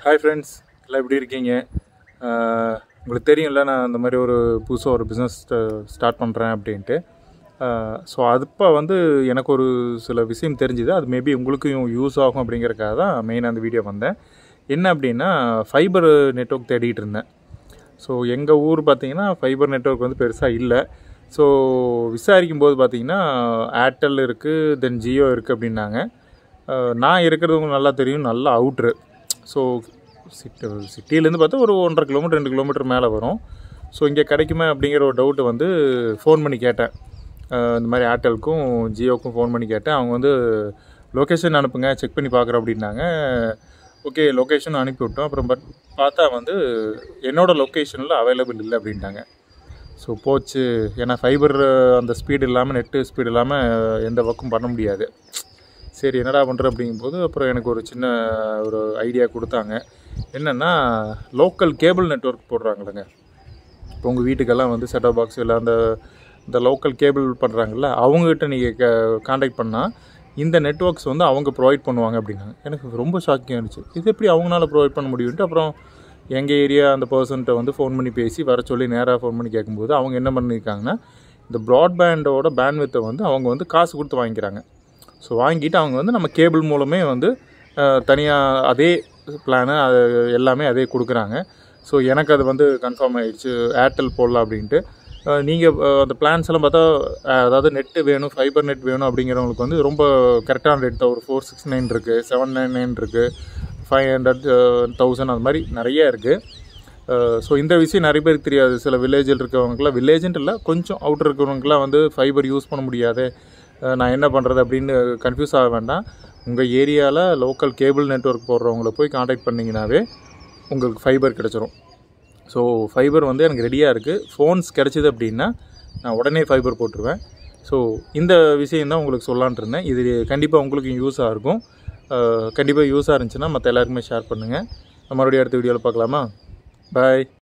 hi friends எல்லாம் எப்படி இருக்கீங்க ஆஹ் உங்களுக்கு தெரியும்ல நான் இந்த மாதிரி ஒரு புதுசாக ஒரு பிஸ்னஸ் ஸ்டார்ட் பண்ணுறேன் அப்படின்ட்டு ஸோ அதுப்போ வந்து எனக்கு ஒரு சில விஷயம் தெரிஞ்சுது அது மேபி உங்களுக்கும் யூஸ் ஆகும் அப்படிங்கிறக்காக தான் மெயினாக அந்த வீடியோ வந்தேன் என்ன அப்படின்னா ஃபைபர் நெட்ஒர்க் தேடிட்டு இருந்தேன் ஸோ எங்கள் ஊர் பார்த்தீங்கன்னா ஃபைபர் நெட்ஒர்க் வந்து பெருசாக இல்லை ஸோ விசாரிக்கும் போது பார்த்தீங்கன்னா ஏர்டெல் இருக்குது தென் ஜியோ இருக்குது அப்படின்னாங்க அஹ் நான் இருக்கிறது உங்களுக்கு நல்லா தெரியும் நல்லா அவுட்ரு ஸோ சிட்டி சிட்டிலேருந்து பார்த்தா ஒரு ஒன்றரை கிலோமீட்டர் ரெண்டு கிலோமீட்டர் மேலே வரும் ஸோ இங்கே கிடைக்குமா அப்படிங்கிற ஒரு டவுட்டு வந்து ஃபோன் பண்ணி கேட்டேன் அஹ் இந்த மாதிரி ஏர்டெலுக்கும் ஜியோக்கும் ஃபோன் பண்ணி கேட்டேன் அவங்க வந்து லொக்கேஷன் அனுப்புங்க செக் பண்ணி பார்க்குறோம் அப்படின்னாங்க ஓகே லொக்கேஷன் அனுப்பி விட்டோம் அப்புறம் பட் பார்த்தா வந்து என்னோடய லொக்கேஷனில் அவைலபிள் இல்லை அப்படின்ட்டாங்க ஸோ போச்சு ஏன்னா ஃபைபர் அந்த ஸ்பீடு இல்லாமல் நெட்டு ஸ்பீடு இல்லாமல் எந்த ஒர்க்கும் பண்ண முடியாது சரி என்னடா பண்ணுற அப்படிங்கும்போது அப்புறம் எனக்கு ஒரு சின்ன ஒரு ஐடியா கொடுத்தாங்க என்னென்னா லோக்கல் கேபிள் நெட்வொர்க் போடுறாங்களேங்க இப்போ உங்கள் வீட்டுக்கெல்லாம் வந்து செட்டப் பாக்ஸ் இல்லை அந்த இந்த லோக்கல் கேபிள் பண்ணுறாங்கல்ல அவங்ககிட்ட நீங்கள் க காண்டாக்ட் பண்ணால் இந்த நெட்ஒர்க்ஸ் வந்து அவங்க ப்ரொவைட் பண்ணுவாங்க அப்படின்னாங்க எனக்கு ரொம்ப ஷாக்கிங் இருந்துச்சு இது எப்படி அவங்களால ப்ரொவைட் பண்ண முடியும்ட்டு அப்புறம் எங்கள் ஏரியா அந்த பர்சன்ட்ட வந்து ஃபோன் பண்ணி பேசி வர சொல்லி நேராக ஃபோன் பண்ணி கேட்கும்போது அவங்க என்ன பண்ணியிருக்காங்கன்னா இந்த ப்ராட்பேண்டோட பேண்ட்வித்தை வந்து அவங்க வந்து காசு கொடுத்து வாங்கிக்கிறாங்க ஸோ வாங்கிட்டு அவங்க வந்து நம்ம கேபிள் மூலமே வந்து தனியாக அதே பிளானு அது எல்லாமே அதே கொடுக்குறாங்க ஸோ எனக்கு அது வந்து கன்ஃபார்ம் ஆகிடுச்சு ஏர்டெல் போடலாம் அப்படின்ட்டு நீங்கள் அந்த பிளான்ஸ் எல்லாம் பார்த்தா அஹ், அதாவது நெட்டு வேணும் ஃபைபர் நெட் வேணும் அப்படிங்கிறவங்களுக்கு வந்து ரொம்ப கரெக்டான ரேட் தான் ஒரு ஃபோர் சிக்ஸ் நைன் இருக்குது செவன் நைன் நைன் இருக்குது ஃபைவ் ஹண்ட்ரட் தௌசண்ட் அது மாதிரி நிறைய இருக்குது ஸோ இந்த விஷயம் நிறைய பேருக்கு தெரியாது சில வில்லேஜில் இருக்கிறவங்களாம் வில்லேஜ்ன்ட்டு இல்லை கொஞ்சம் அவுட்டர் இருக்கிறவங்களாம் வந்து ஃபைபர் யூஸ் பண்ண முடியாது அஹ் நான் என்ன பண்ணுறது அப்படின்னு கன்ஃபியூஸ் ஆக வேண்டாம் உங்கள் ஏரியாவில் லோக்கல் கேபிள் நெட்வொர்க் போடுறவங்கள போய் காண்டாக்ட் பண்ணிங்கனாவே உங்களுக்கு ஃபைபர் கிடச்சிரும் ஸோ ஃபைபர் வந்து எனக்கு ரெடியாக இருக்குது ஃபோன்ஸ் கிடச்சிது அப்படின்னா நான் உடனே ஃபைபர் போட்டுருவேன் ஸோ இந்த விஷயம் தான் உங்களுக்கு சொல்லான்ட்டு இருந்தேன் இது கண்டிப்பாக உங்களுக்கு யூஸாக இருக்கும் கண்டிப்பாக யூஸாக இருந்துச்சுன்னா மற்ற எல்லாருக்குமே ஷேர் பண்ணுங்கள் மறுபடியும் அடுத்த வீடியோவில் பார்க்கலாமா பாய்